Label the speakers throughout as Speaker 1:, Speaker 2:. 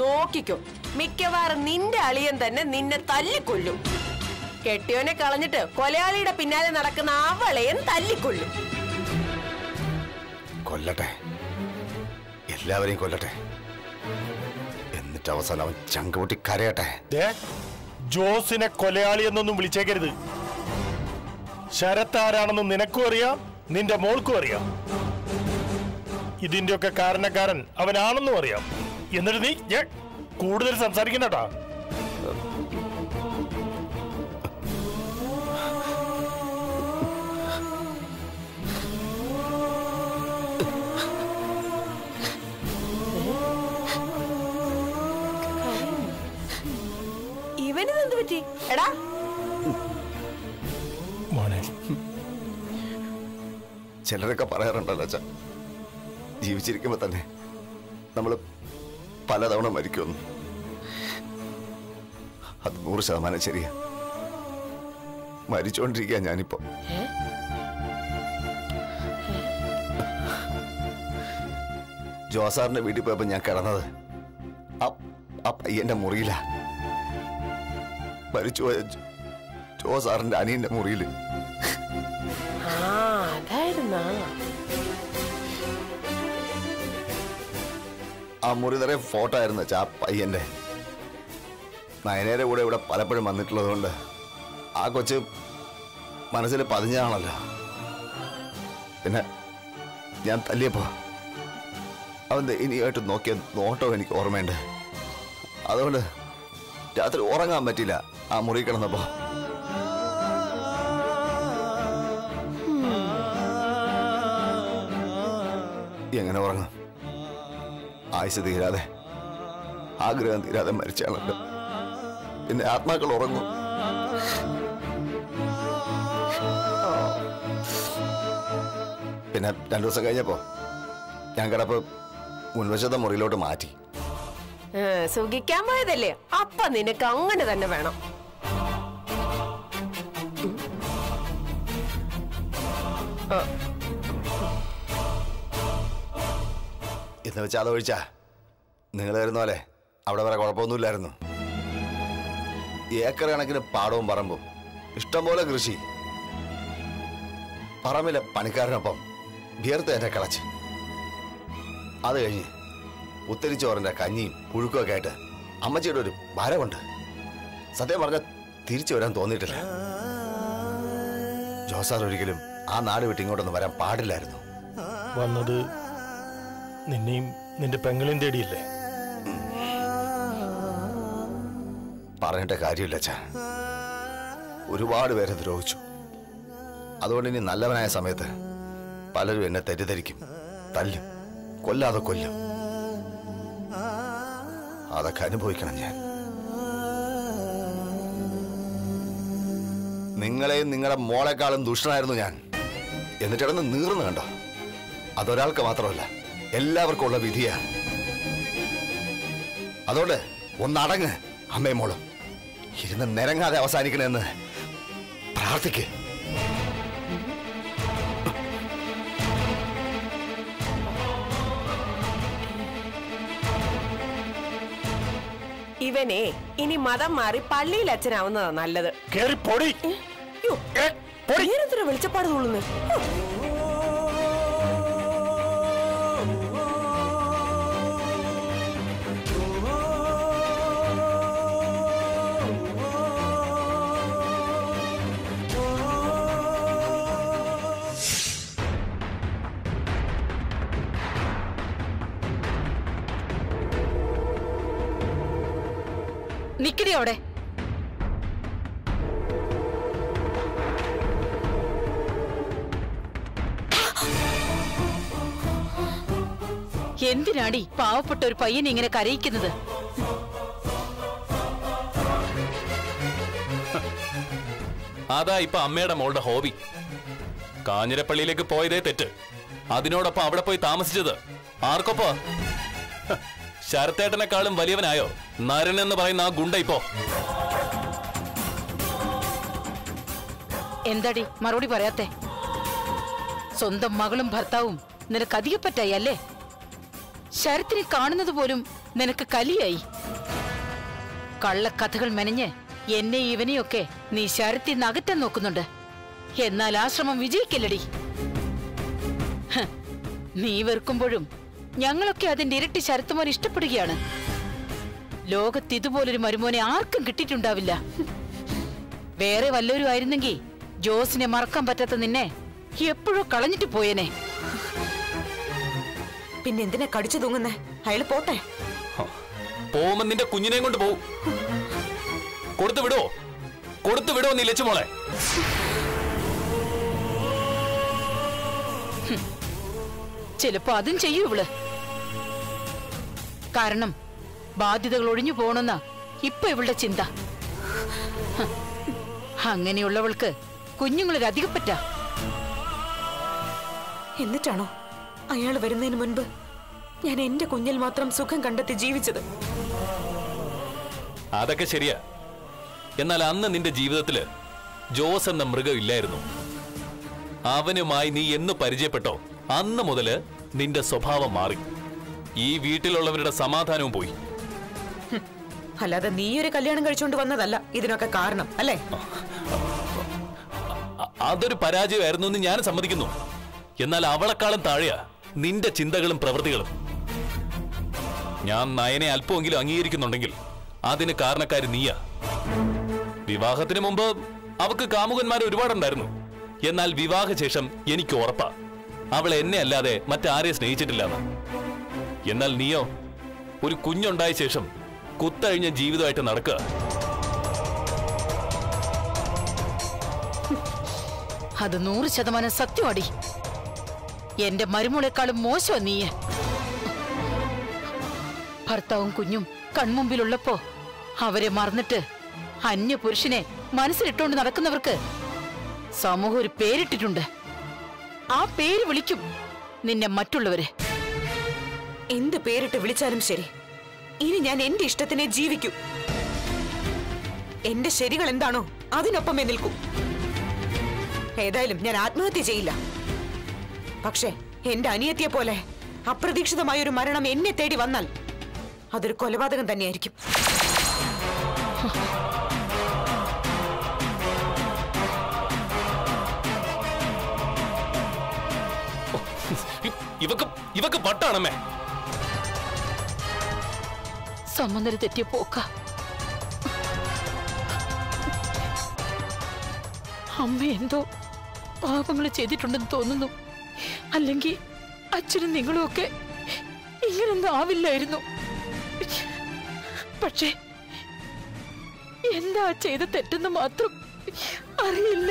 Speaker 1: നോക്കിക്കോ മിക്കവാറും നിന്റെ അളിയൻ തന്നെ നിന്നെ തല്ലിക്കൊല്ലും കെട്ടിയോനെ കളഞ്ഞിട്ട് കൊലയാളിയുടെ പിന്നാലെ നടക്കുന്ന അവളെയും തല്ലിക്കൊല്ലും
Speaker 2: കൊല്ലട്ടെ എല്ലാവരെയും കൊല്ലട്ടെ എന്നിട്ട് അവസാനം അവൻ ചങ്കുപൊട്ടി കരയട്ടെ
Speaker 3: ദേ, ജോസിനെ കൊലയാളി എന്നൊന്നും വിളിച്ചേക്കരുത് ശരത്ത് ആരാണെന്ന് നിനക്കും അറിയാം നിന്റെ മോൾക്കും അറിയാം ഇതിന്റെയൊക്കെ കാരണക്കാരൻ അവനാണെന്നും അറിയാം എന്നിട്ട് നീ ഏ, കൂടുതൽ സംസാരിക്കണ്ടട്ടാ
Speaker 1: ഇവനിതെന്ത് പറ്റി എടാ
Speaker 3: മോനെ
Speaker 2: ചിലരൊക്കെ പറയാറുണ്ടല്ലോ അച്ഛ ജീവിച്ചിരിക്കുമ്പോ തന്നെ നമ്മൾ പലതവണ മരിക്കുമെന്ന് അത് നൂറ് ശതമാനം ശരിയാ മരിച്ചുകൊണ്ടിരിക്കുക ഞാനിപ്പോ ജോസാറിന്റെ വീട്ടിൽ പോയപ്പോ ഞാൻ കിടന്നത് ആ- ആ പയ്യന്റെ മുറിയിലാ മരിച്ചുപോയ ജോ- ജോസാറിന്റെ അനിയന്റെ മുറിയില്
Speaker 1: ആ അതായിരുന്നാ
Speaker 2: ആ മുറി നിറയെ ഫോട്ടോ ആയിരുന്നു വെച്ചാ ആ പയ്യന്റെ നയനയുടെ കൂടെ ഇവിടെ പലപ്പോഴും വന്നിട്ടുള്ളതുകൊണ്ട് ആ കൊച്ച് മനസ്സിൽ പതിഞ്ഞാണല്ലോ പിന്നെ ഞാൻ തല്ലിയപ്പോ അവൻ ദയനീയമായിട്ട് നോക്കിയ നോട്ടം എനിക്ക് ഓർമ്മയുണ്ട് അതുകൊണ്ട് രാത്രി ഉറങ്ങാൻ പറ്റില്ല ആ മുറി കിടന്നപ്പോ എങ്ങനെ ഉറങ്ങും ആയുസ് തീരാതെ ആഗ്രഹം തീരാതെ മരിച്ചാണല്ലോ പിന്നെ ആത്മാക്കൾ ഉറങ്ങും പിന്നെ രണ്ടു ദിവസം കഴിഞ്ഞപ്പോ ഞാൻ കിടപ്പ് മുൻവശത്തെ മുറിയിലോട്ട് മാറ്റി
Speaker 1: ഏ, സുഖിക്കാൻ പോയതല്ലേ അപ്പൊ നിനക്ക് അങ്ങനെ തന്നെ വേണം
Speaker 2: എന്ന് വെച്ചാൽ അതൊഴിച്ചാ നിങ്ങൾ വരുന്ന പോലെ അവിടെ വേറെ കുഴപ്പമൊന്നുമില്ലായിരുന്നു ഏക്കർ കണക്കിന് പാടവും പറമ്പും ഇഷ്ടംപോലെ കൃഷി പറമ്പിലെ പണിക്കാരനൊപ്പം വിയർത്ത് എന്നെ കളച്ച് അത് കഴിഞ്ഞ് ഉത്തരിച്ചോറിന്റെ കഞ്ഞിയും പുഴുക്കും ഒക്കെ ആയിട്ട് അമ്മച്ചിയുടെ ഒരു ഭാരമുണ്ട് സത്യം പറഞ്ഞ തിരിച്ചു വരാൻ തോന്നിയിട്ടില്ല ജോസാർ ഒരിക്കലും ആ നാട് വിട്ട് ഇങ്ങോട്ടൊന്നും വരാൻ പാടില്ലായിരുന്നു
Speaker 3: വന്നത് നിന്നെയും നിന്റെ പെങ്ങളെയും തേടിയില്ലേ
Speaker 2: പറഞ്ഞിട്ട് കാര്യമില്ല അച്ഛാ ഒരുപാട് പേരെ ദ്രോഹിച്ചു അതുകൊണ്ട് ഇനി നല്ലവനായ സമയത്ത് പലരും എന്നെ തെറ്റിദ്ധരിക്കും തല്ലും കൊല്ലാതെ കൊല്ലും അതൊക്കെ അനുഭവിക്കണം ഞാൻ നിങ്ങളെയും നിങ്ങളുടെ മോളെക്കാളും ദുഷ്ടനായിരുന്നു ഞാൻ എന്നിട്ടിടന്ന് നീർന്നു കണ്ടോ അതൊരാൾക്ക് മാത്രമല്ല എല്ലാവർക്കും ഉള്ള വിധിയാ അതുകൊണ്ട് ഒന്നടങ്ങ് അമ്മയും മോളും ഇരുന്ന് നിരങ്ങാതെ അവസാനിക്കണമെന്ന് പ്രാർത്ഥിക്ക്
Speaker 1: ഇവനെ ഇനി മതം മാറി പള്ളിയിൽ അച്ഛനാവുന്നതാ നല്ലത്
Speaker 3: കേറി പൊടി
Speaker 1: യ്യോ,
Speaker 3: ഏ, പൊടി
Speaker 1: നീരെന്തിനാ വെളിച്ചപ്പാട് തോന്നുന്നു
Speaker 4: നിക്കടി അവിടെ എന്തിനാടി പാവപ്പെട്ട ഒരു പയ്യനെ ഇങ്ങനെ കരയിക്കുന്നത്
Speaker 5: അതാ ഇപ്പൊ അമ്മയുടെ മോളുടെ ഹോബി കാഞ്ഞിരപ്പള്ളിയിലേക്ക് പോയതേ തെറ്റ് അതിനോടൊപ്പം അവിടെ പോയി താമസിച്ചത് ആർക്കൊപ്പോ ഹ, ശരത്തേട്ടനെക്കാളും വലിയവനായോ നരൻ എന്ന് പറയുന്ന ആ ഗുണ്ട ഇപ്പോ
Speaker 4: എന്താടി മറുപടി പറയാത്തെ സ്വന്തം മകളും ഭർത്താവും നിനക്ക് അധികപ്പറ്റായി അല്ലേ ശരത്തിനെ കാണുന്നത് പോലും നിനക്ക് കലിയായി കള്ളക്കഥകൾ മെനഞ്ഞ് എന്നെ ഇവനെയൊക്കെ നീ ശരത്തിൽ നകറ്റാൻ നോക്കുന്നുണ്ട് എന്നാൽ ആ ശ്രമം വിജയിക്കില്ലടി ഹ്, നീ വെറുക്കുമ്പോഴും ഞങ്ങളൊക്കെ അതിന്റെ ഇരട്ടി ശരത്തുമോൻ ഇഷ്ടപ്പെടുകയാണ് ലോകത്ത് ഇതുപോലൊരു മരുമോനെ ആർക്കും കിട്ടിയിട്ടുണ്ടാവില്ല വേറെ വല്ലവരും ആയിരുന്നെങ്കിൽ ജോസിനെ മറക്കാൻ പറ്റാത്ത നിന്നെ എപ്പോഴോ കളഞ്ഞിട്ട് പോയേനെ
Speaker 6: പിന്നെ എന്തിനാ കടിച്ചു തൂങ്ങുന്നേ അയാള് പോട്ടെ
Speaker 5: പോകുമ്പോ നിന്റെ കുഞ്ഞിനെയും കൊണ്ട് പോവും കൊടുത്തു വിടോ കൊടുത്തു വിടോ നീ ലച്ചുമോളെ
Speaker 4: ചിലപ്പോ അതും ചെയ്യൂ ഇവള് കാരണം ബാധ്യതകൾ ഒഴിഞ്ഞു പോണെന്ന ഇപ്പൊ ഇവളുടെ ചിന്ത ഹ്, അങ്ങനെയുള്ളവൾക്ക് കുഞ്ഞുങ്ങളൊരു അധികപ്പറ്റ
Speaker 6: എന്നിട്ടാണോ അയാൾ വരുന്നതിന് മുൻപ് ഞാൻ എന്റെ കുഞ്ഞിൽ മാത്രം സുഖം കണ്ടെത്തി ജീവിച്ചത്
Speaker 5: അതൊക്കെ ശരിയാ എന്നാൽ അന്ന് നിന്റെ ജീവിതത്തില് ജോസ് എന്ന മൃഗം ഇല്ലായിരുന്നു അവനുമായി നീ എന്ന് പരിചയപ്പെട്ടോ അന്ന് മുതല് നിന്റെ സ്വഭാവം മാറി ഈ വീട്ടിലുള്ളവരുടെ സമാധാനവും പോയി
Speaker 6: അല്ലാതെ നീ ഒരു കല്യാണം കഴിച്ചുകൊണ്ട് വന്നതല്ല ഇതിനൊക്കെ കാരണം അല്ലേ
Speaker 5: അ- അതൊരു പരാജയമായിരുന്നു എന്ന് ഞാൻ സമ്മതിക്കുന്നു എന്നാൽ അവളെക്കാളും താഴെയാ നിന്റെ ചിന്തകളും പ്രവൃത്തികളും ഞാൻ നയനെ അല്പമെങ്കിലും അംഗീകരിക്കുന്നുണ്ടെങ്കിൽ അതിന് കാരണക്കാരി നീയാ വിവാഹത്തിന് മുമ്പ് അവക്ക് കാമുകന്മാർ ഒരുപാടുണ്ടായിരുന്നു എന്നാൽ വിവാഹശേഷം എനിക്ക് ഉറപ്പാ അവൾ എന്നെ അല്ലാതെ മറ്റാരെ സ്നേഹിച്ചിട്ടില്ലെന്ന് എന്നാൽ നീയോ ഒരു കുഞ്ഞുണ്ടായ ശേഷം കുത്തഴിഞ്ഞ ജീവിതമായിട്ട് നടക്കുക
Speaker 4: അത് നൂറ് ശതമാനം സത്യമാടി എന്റെ മരുമോളെക്കാളും മോശമാ നീയെ ഭർത്താവും കുഞ്ഞും കൺമുമ്പിലുള്ളപ്പോ അവരെ മറന്നിട്ട് അന്യ പുരുഷനെ മനസ്സിലിട്ടുകൊണ്ട് നടക്കുന്നവർക്ക് സമൂഹം ഒരു പേരിട്ടിട്ടുണ്ട് ആ പേര് വിളിക്കും നിന്നെ മറ്റുള്ളവര്
Speaker 6: എന്ത് പേരിട്ട് വിളിച്ചാലും ശരി ഇനി ഞാൻ എന്റെ ഇഷ്ടത്തിനെ ജീവിക്കൂ എന്റെ ശരികൾ എന്താണോ അതിനൊപ്പമേ നിൽക്കൂ ഏതായാലും ഞാൻ ആത്മഹത്യ ചെയ്യില്ല പക്ഷേ എന്റെ അനിയത്തിയെ പോലെ അപ്രതീക്ഷിതമായ ഒരു മരണം എന്നെ തേടി വന്നാൽ അതൊരു കൊലപാതകം തന്നെയായിരിക്കും
Speaker 5: ഇ- ഇവക്ക് ഇവക്ക് പട്ടാണമ്മേ
Speaker 4: സമനില തെറ്റിയ പോക്ക അമ്മ എന്തോ പാപങ്ങൾ ചെയ്തിട്ടുണ്ടെന്ന് തോന്നുന്നു അല്ലെങ്കിൽ അച്ഛനും നിങ്ങളും ഒക്കെ ഇങ്ങനൊന്നും ആവില്ലായിരുന്നു പക്ഷേ എന്താ ചെയ്ത തെറ്റെന്ന് മാത്രം അറിയില്ല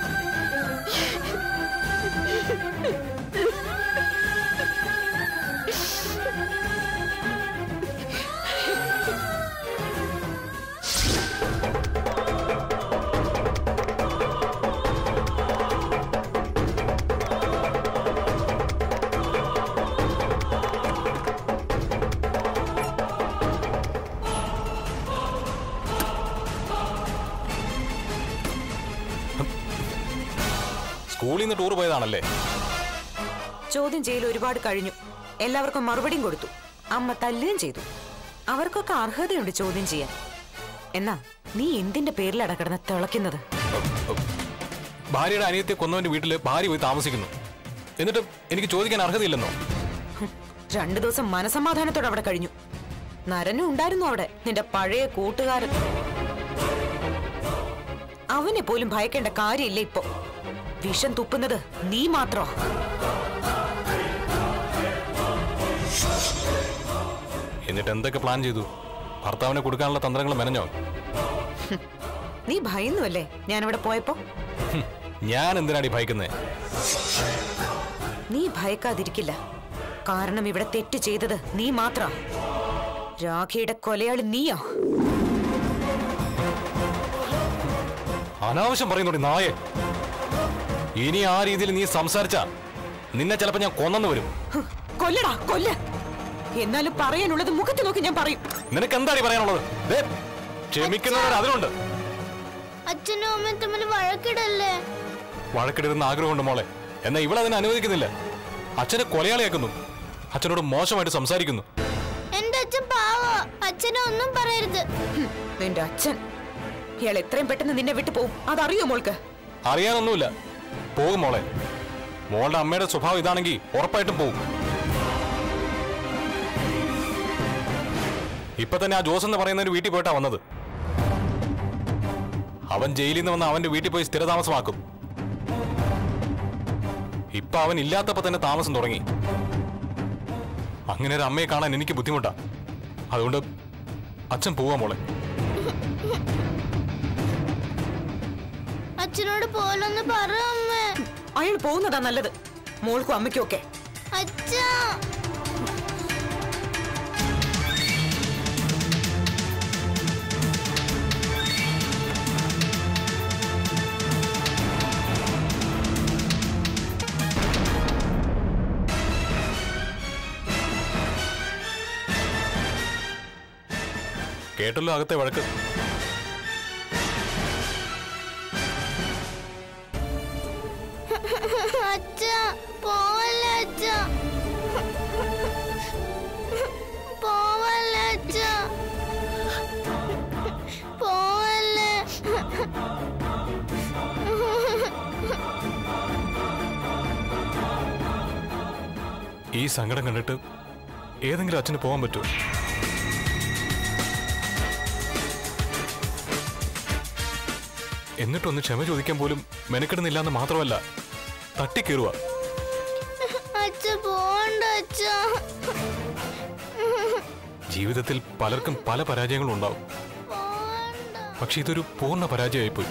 Speaker 5: സ്കൂളിൽ നിന്ന് ടൂർ പോയതാണല്ലേ
Speaker 6: ചോദ്യം ചെയ്യൽ ഒരുപാട് കഴിഞ്ഞു എല്ലാവർക്കും മറുപടിയും കൊടുത്തു അമ്മ തല്ലുകയും ചെയ്തു അവർക്കൊക്കെ അർഹതയുണ്ട് ചോദ്യം ചെയ്യാൻ എന്നാ നീ എന്തിന്റെ പേരിലട കിടന്ന് തിളയ്ക്കുന്നത്
Speaker 5: ഭാര്യയുടെ അനിയത്തെ കൊന്നവന്റെ വീട്ടില് ഭാര്യ പോയി താമസിക്കുന്നു എന്നിട്ട് എനിക്ക് ചോദിക്കാൻ അർഹതയില്ലെന്നോ
Speaker 6: ഹും, രണ്ടു ദിവസം മനസമാധാനത്തോടെ അവിടെ കഴിഞ്ഞു നരനും ഉണ്ടായിരുന്നു അവിടെ നിന്റെ പഴയ കൂട്ടുകാരൻ അവനെ പോലും ഭയക്കേണ്ട കാര്യമില്ല ഇപ്പൊ വിഷം തുപ്പുന്നത് നീ മാത്രോ
Speaker 5: എന്നിട്ട് എന്തൊക്കെ പ്ലാൻ ചെയ്തു ഭർത്താവിനെ കൊടുക്കാനുള്ള തന്ത്രങ്ങൾ മെനഞ്ഞോ
Speaker 6: നീ ഭയന്നുവല്ലേ ഞാൻ അവിടെ പോയപ്പോ
Speaker 5: ഹും, ഞാൻ എന്തിനാടി ഭയക്കുന്നേ
Speaker 6: നീ ഭയക്കാതിരിക്കില്ല കാരണം ഇവിടെ തെറ്റ് ചെയ്തത് നീ മാത്ര രാഖിയുടെ കൊലയാളി നീയാ
Speaker 5: അനാവശ്യം പറയുന്നുണ്ട് നായെ ഇനി ആ രീതിയിൽ നീ സംസാരിച്ച നിന്നെ ചിലപ്പോ ഞാൻ കൊന്നെന്ന് വരും
Speaker 6: ഹ്, കൊല്ലടാ കൊല്ല എന്നാലും പറയാനുള്ളത് മുഖത്ത് നോക്കി ഞാൻ പറയും
Speaker 5: നിനക്ക് എന്താണ് പറയാനുള്ളത് ദേ, ക്ഷമിക്കുന്നവർ അതിലുണ്ട്
Speaker 7: അച്ഛനും അമ്മയും തമ്മിൽ വഴക്കിടല്ലേ
Speaker 5: വഴക്കിടരുന്ന ആഗ്രഹമുണ്ട് മോളെ എന്നാൽ ഇവളതിനെ അനുവദിക്കുന്നില്ല അച്ഛനെ കൊലയാളിയാക്കുന്നു അച്ഛനോട് മോശമായിട്ട് സംസാരിക്കുന്നു
Speaker 7: എന്റെ അച്ഛൻ പാവ അച്ഛനെ ഒന്നും പറയരുത്
Speaker 6: ഹും, നിന്റെ അച്ഛൻ ഇയാൾ എത്രയും പെട്ടെന്ന് നിന്നെ വിട്ടു പോവും അതറിയോ മോൾക്ക്
Speaker 5: അറിയാനൊന്നുമില്ല പോകും മോളെ മോളുടെ അമ്മയുടെ സ്വഭാവം ഇതാണെങ്കിൽ ഉറപ്പായിട്ടും പോകും ഇപ്പൊ തന്നെ ആ ജോസ് എന്ന് പറയുന്ന ഒരു വീട്ടിൽ പോയിട്ടാ വന്നത് അവൻ ജയിലിൽ നിന്ന് വന്ന് അവന്റെ വീട്ടിൽ പോയി സ്ഥിരതാമസമാക്കും ഇപ്പൊ അവൻ ഇല്ലാത്തപ്പോ തന്നെ താമസം തുടങ്ങി അങ്ങനെ ഒരു അമ്മയെ കാണാൻ എനിക്ക് ബുദ്ധിമുട്ടാ അതുകൊണ്ട് അച്ഛൻ പോവാ മോളെ
Speaker 7: അച്ഛനോട് പോലൊന്ന് പറ അമ്മേ
Speaker 6: അയാൾ പോകുന്നതാ നല്ലത് മോൾക്കും അമ്മയ്ക്കും ഒക്കെ
Speaker 7: അച്ഛാ
Speaker 5: കേട്ടല്ലോ അകത്തെ വഴക്ക്
Speaker 7: അച്ഛാ പോവല്ലേ അച്ഛാ പോവല്ലേ അച്ഛാ പോവല്ലേ
Speaker 5: ഈ സങ്കടം കണ്ടിട്ട് ഏതെങ്കിലും അച്ഛന് പോകാൻ പറ്റുമോ എന്നിട്ടൊന്ന് ക്ഷമ ചോദിക്കാൻ പോലും മെനക്കെടുന്നില്ല എന്ന് മാത്രമല്ല തട്ടിക്കേറുക
Speaker 7: അച്ഛ പോവണ്ട അച്ഛാ
Speaker 5: ജീവിതത്തിൽ പലർക്കും പല പരാജയങ്ങളും ഉണ്ടാവും
Speaker 7: പോവണ്ട
Speaker 5: പക്ഷെ ഇതൊരു പൂർണ്ണ പരാജയമായിപ്പോയി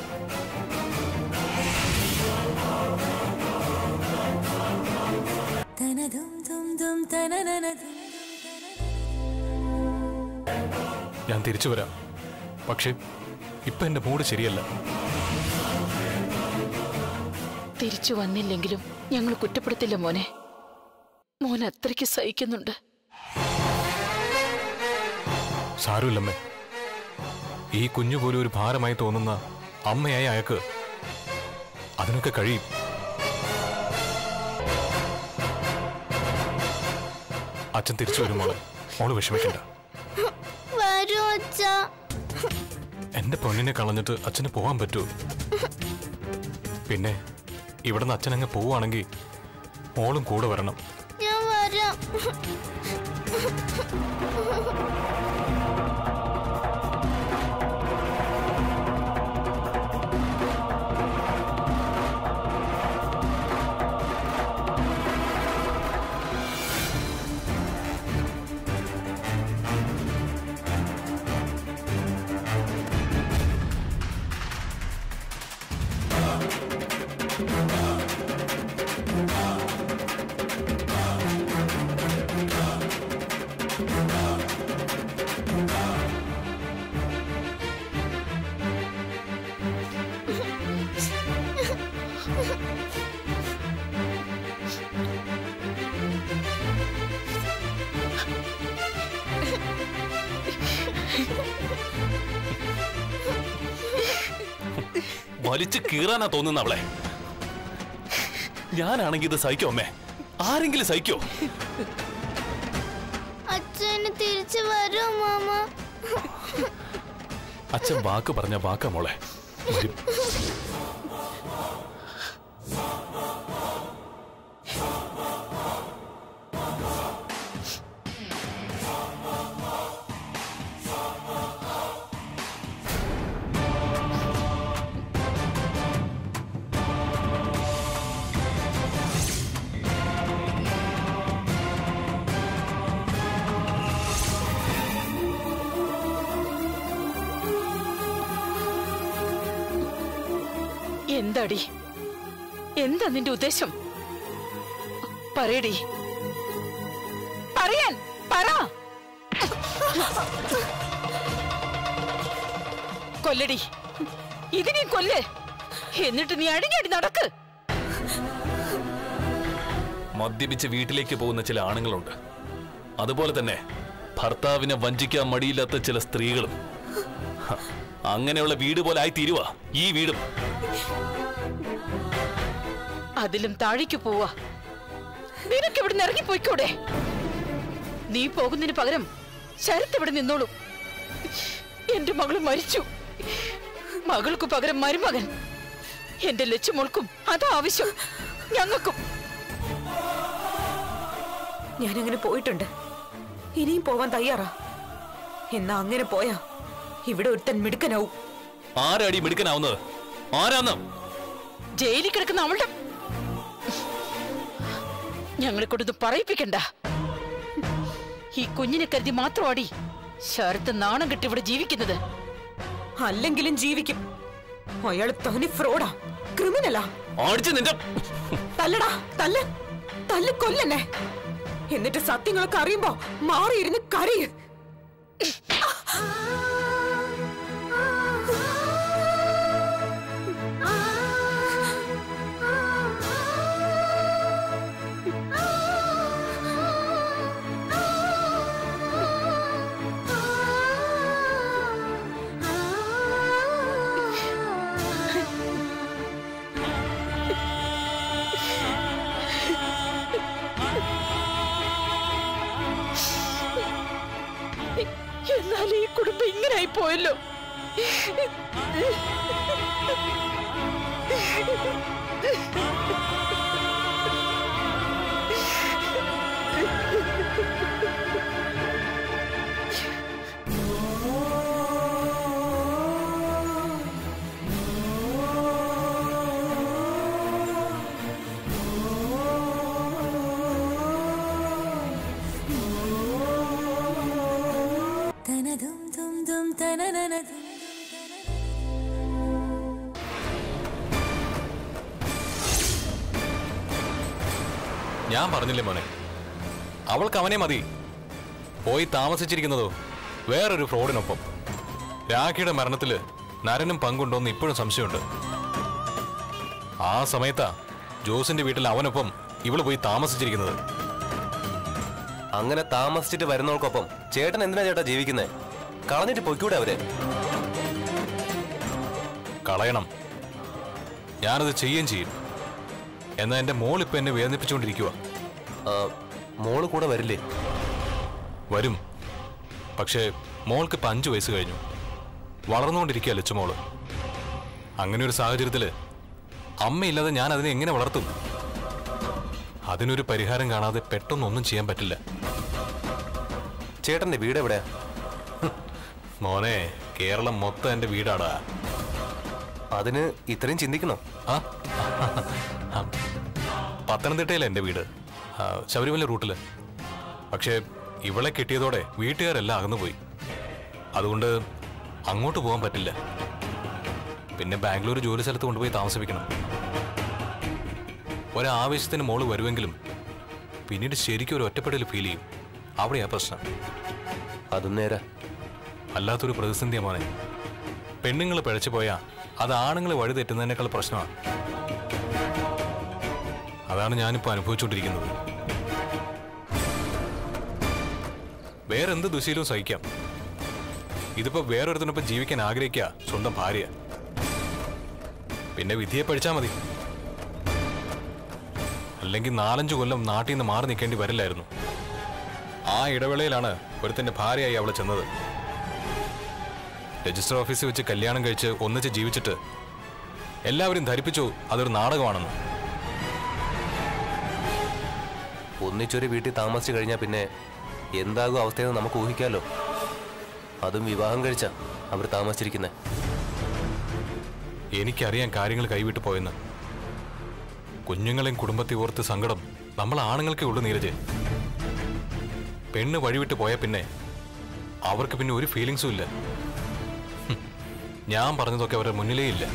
Speaker 5: ഞാൻ തിരിച്ചു വരാം പക്ഷെ ഇപ്പൊ എന്റെ മൂഡ് ശരിയല്ല
Speaker 4: തിരിച്ചു വന്നില്ലെങ്കിലും ഞങ്ങൾ കുറ്റപ്പെടുത്തില്ല മോനെ മോൻ അത്രയ്ക്ക് സഹിക്കുന്നുണ്ട്
Speaker 5: സാരമില്ലമ്മേ ഈ കുഞ്ഞു പോലും ഒരു ഭാരമായി തോന്നുന്ന അമ്മയായ അയാൾക്ക് അതിനൊക്കെ കഴിയും അച്ഛൻ തിരിച്ചു വരും മോളെ മോള് വിഷമിക്കണ്ട
Speaker 7: വരൂ അച്ഛാ
Speaker 5: എന്റെ പൊന്നിനെ കളഞ്ഞിട്ട് അച്ഛന് പോകാൻ പറ്റുമോ പിന്നെ ഇവിടുന്ന് അച്ഛൻ അങ്ങ് പോവുകയാണെങ്കിൽ മോളും കൂടെ വരണം
Speaker 7: ഞാൻ വരാം
Speaker 5: വലിച്ചു കീറാനാ തോന്നുന്ന അവളെ ഞാനാണെങ്കിൽ ഇത് സഹിക്കോ അമ്മേ ആരെങ്കിലും സഹിക്കോ
Speaker 7: അച്ഛന് തിരിച്ചു വരൂ മാമ
Speaker 5: അച്ഛൻ വാക്ക് പറഞ്ഞ വാക്കാ മോളെ വരും
Speaker 4: എന്താടി എന്താ നിന്റെ ഉദ്ദേശം പറയടി പറയാൻ പറ കൊല്ലടി ഇതിനെ കൊല്ല് എന്നിട്ട് നീ അടിഞ്ഞടി നടക്ക്
Speaker 5: മദ്യപിച്ച് വീട്ടിലേക്ക് പോകുന്ന ചില ആണുങ്ങളുണ്ട് അതുപോലെ തന്നെ ഭർത്താവിനെ വഞ്ചിക്കാൻ മടിയില്ലാത്ത ചില സ്ത്രീകളും ഹ, അങ്ങനെയുള്ള വീട് പോലെ ആയി തീരുവാ ഈ വീടും
Speaker 4: അതിലും താഴേക്ക് പോവാ നിനക്ക് ഇവിടുന്ന് ഇറങ്ങിപ്പോയിക്കൂടെ നീ പോകുന്നതിന് പകരം ശരത്ത് ഇവിടെ നിന്നോളൂ എന്റെ മകള് മരിച്ചു മകൾക്ക് പകരം മരുമകൻ എന്റെ ലച്ചുമോൾക്കും അതാ ആവശ്യം ഞങ്ങൾക്കും
Speaker 6: ഞാനങ്ങനെ പോയിട്ടുണ്ട് ഇനിയും പോവാൻ തയ്യാറാ എന്നാ അങ്ങനെ പോയാ ഇവിടെ ഒരുത്തൻ മിടുക്കനാവും
Speaker 5: ആരടി മിടുക്കനാവുന്നത് ആരാന്ന്
Speaker 4: ജയിലിൽ കിടക്കുന്ന അവളുടെ ഞങ്ങളെ കൊണ്ടത് പറയിപ്പിക്കണ്ട ഈ കുഞ്ഞിനെ കരുതി മാത്രമാടി ശരത്ത് നാണം കെട്ടി ഇവിടെ ജീവിക്കുന്നത്
Speaker 6: അല്ലെങ്കിലും ജീവിക്കും അയാൾ തനി ഫ്രോഡാ ക്രിമിനലാ
Speaker 5: അടിച്ച് നിന്റെ
Speaker 6: തല്ലടാ തല്ല് തല്ല് കൊല്ലെന്നെ എന്നിട്ട് സത്യങ്ങളൊക്കെ അറിയുമ്പോ മാറിയിരുന്ന് കരയ്
Speaker 4: എന്നാൽ ഈ കുടുംബം ഇങ്ങനായി പോയല്ലോ
Speaker 5: ഞാൻ പറഞ്ഞില്ലേ മോനെ അവൾക്ക് അവനെ മതി പോയി താമസിച്ചിരിക്കുന്നതോ വേറൊരു ഫ്രോഡിനൊപ്പം രാഖിയുടെ മരണത്തില് നരനും പങ്കുണ്ടോന്ന് ഇപ്പോഴും സംശയമുണ്ട് ആ സമയത്താ ജോസിന്റെ വീട്ടിൽ അവനൊപ്പം ഇവള് പോയി താമസിച്ചിരിക്കുന്നത്
Speaker 8: അങ്ങനെ താമസിച്ചിട്ട് വരുന്നവർക്കൊപ്പം ചേട്ടൻ എന്തിനാ ചേട്ടാ ജീവിക്കുന്നത് കളഞ്ഞിട്ട് പൊയ്ക്കൂടെ അവരെ
Speaker 5: കളയണം ഞാനത് ചെയ്യുകയും ചെയ്യും എന്നാൽ എന്റെ മോൾ ഇപ്പൊ എന്നെ വേദനിപ്പിച്ചുകൊണ്ടിരിക്കുക
Speaker 8: ആ, മോള് കൂടെ വരില്ലേ
Speaker 5: വരും പക്ഷേ മോൾക്ക് ഇപ്പൊ അഞ്ചു വയസ്സ് കഴിഞ്ഞു വളർന്നുകൊണ്ടിരിക്കുക ലച്ചുമോള് അങ്ങനെ ഒരു സാഹചര്യത്തില് അമ്മയില്ലാതെ ഞാൻ അതിനെ എങ്ങനെ വളർത്തും അതിനൊരു പരിഹാരം കാണാതെ പെട്ടെന്നൊന്നും ചെയ്യാൻ പറ്റില്ല
Speaker 8: ചേട്ടന്റെ വീട് എവിടെയാ
Speaker 5: മോനെ കേരളം മൊത്തം എന്റെ വീടാടാ
Speaker 8: അതിന് ഇത്രയും ചിന്തിക്കണോ
Speaker 5: ആ ആ, പത്തനംതിട്ടയിലെ എൻ്റെ വീട് ആ, ശബരിമല റൂട്ടില് പക്ഷേ ഇവളെ കിട്ടിയതോടെ വീട്ടുകാരെല്ലാം അകന്നുപോയി അതുകൊണ്ട് അങ്ങോട്ട് പോകാൻ പറ്റില്ല പിന്നെ ബാംഗ്ലൂർ ജോലി സ്ഥലത്ത് കൊണ്ടുപോയി താമസിപ്പിക്കണം ഒരാവശ്യത്തിന് മോള് വരുമെങ്കിലും പിന്നീട് ശരിക്കും ഒരു ഒറ്റപ്പെടൽ ഫീൽ ചെയ്യും അവിടെയാ പ്രശ്നം
Speaker 8: അതും നേരെ
Speaker 5: അല്ലാത്തൊരു പ്രതിസന്ധിയാ മോനെ പെണ്ണുങ്ങൾ പിഴച്ചു പോയാ അത് ആണുങ്ങൾ വഴി തെറ്റുന്നതിനേക്കാൾ പ്രശ്നമാണ് അതാണ് ഞാനിപ്പോൾ അനുഭവിച്ചുകൊണ്ടിരിക്കുന്നത് വേറെന്ത് ദുശീലവും സഹിക്കാം ഇതിപ്പോ വേറൊരുത്തിനൊപ്പം ജീവിക്കാൻ ആഗ്രഹിക്കുക സ്വന്തം ഭാര്യ പിന്നെ വിധിയെ പഠിച്ചാൽ മതി അല്ലെങ്കിൽ നാലഞ്ചു കൊല്ലം നാട്ടിൽ നിന്ന് മാറി നിൽക്കേണ്ടി വരില്ലായിരുന്നു ആ ഇടവേളയിലാണ് ഒരുത്തന്റെ ഭാര്യയായി അവളെ ചെന്നത് രജിസ്റ്റർ ഓഫീസിൽ വെച്ച് കല്യാണം കഴിച്ച് ഒന്നിച്ച് ജീവിച്ചിട്ട് എല്ലാവരും ധരിപ്പിച്ചു അതൊരു നാടകമാണെന്ന്
Speaker 8: ഒന്നിച്ചൊരു വീട്ടിൽ താമസിച്ചു കഴിഞ്ഞാൽ പിന്നെ എന്താകും അവസ്ഥയെന്ന് നമുക്ക് ഊഹിക്കാലോ അതും വിവാഹം കഴിച്ച അവർ താമസിച്ചിരിക്കുന്നത്
Speaker 5: എനിക്കറിയാൻ കാര്യങ്ങൾ കൈവിട്ട് പോയെന്ന് കുഞ്ഞുങ്ങളെയും കുടുംബത്തെ ഓർത്ത് സങ്കടം നമ്മൾ ആണുങ്ങൾക്കേ ഉള്ളൂ നീരജ് പെണ്ണ് വഴിവിട്ട് പോയ പിന്നെ അവർക്ക് പിന്നെ ഒരു ഫീലിങ്സും ഇല്ല ഹും, ഞാൻ പറഞ്ഞതൊക്കെ അവരുടെ മുന്നിലേ ഇല്ല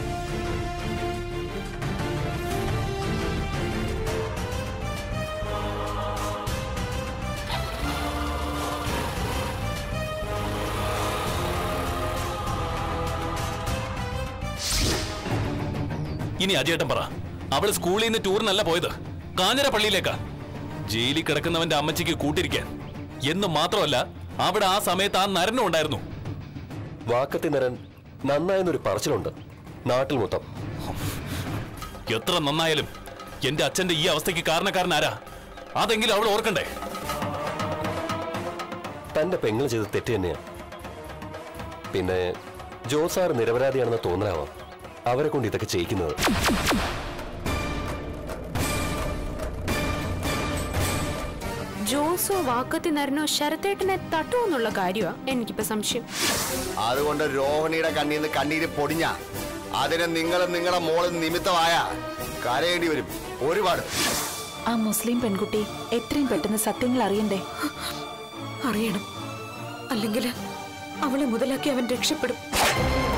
Speaker 5: ഇനി അജയേട്ടൻ പറ അവള് സ്കൂളിൽ നിന്ന് ടൂറിനല്ല പോയത് കാഞ്ഞിര പള്ളിയിലേക്കാ ജയിലിൽ കിടക്കുന്നവന്റെ അമ്മച്ചിക്ക് കൂട്ടിരിക്കാൻ എന്ന് മാത്രമല്ല അവിടെ ആ സമയത്ത് ആ നരനും ഉണ്ടായിരുന്നു
Speaker 8: വാക്കത്തി നിരൻ നന്നായെന്നൊരു പറച്ചിലുണ്ട് നാട്ടിൽ മൊത്തം
Speaker 5: എത്ര നന്നായാലും എന്റെ അച്ഛന്റെ ഈ അവസ്ഥയ്ക്ക് കാരണക്കാരൻ ആരാ അതെങ്കിലും അവൾ ഓർക്കണ്ടേ
Speaker 8: തന്റെ പെങ്ങൾ ചെയ്ത തെറ്റ് തന്നെയാണ്
Speaker 9: പിന്നെ ജോസാർ നിരപരാധിയാണെന്ന് തോന്നലാവാം അവരെ കൊണ്ട് ഇതൊക്കെ ചെയ്യിക്കുന്നത്
Speaker 10: ജോസോ വാക്കത്തി നരനോ ശരത്തേട്ടനെ തട്ടുമെന്നുള്ള കാര്യമാ എനിക്കിപ്പോ സംശയം
Speaker 2: അതുകൊണ്ട് രോഹിണിയുടെ കണ്ണീർ നിന്ന് കണ്ണീര് പൊടിഞ്ഞ അതിന് നിങ്ങളും നിങ്ങളെ മോളും നിമിത്തമായ കരയേണ്ടി വരും ഒരുപാട്
Speaker 11: ആ മുസ്ലിം പെൺകുട്ടി എത്രയും പെട്ടെന്ന് സത്യങ്ങൾ അറിയണ്ടേ
Speaker 6: അറിയണം അല്ലെങ്കിൽ അവളെ മുതലാക്കി അവൻ രക്ഷപ്പെടും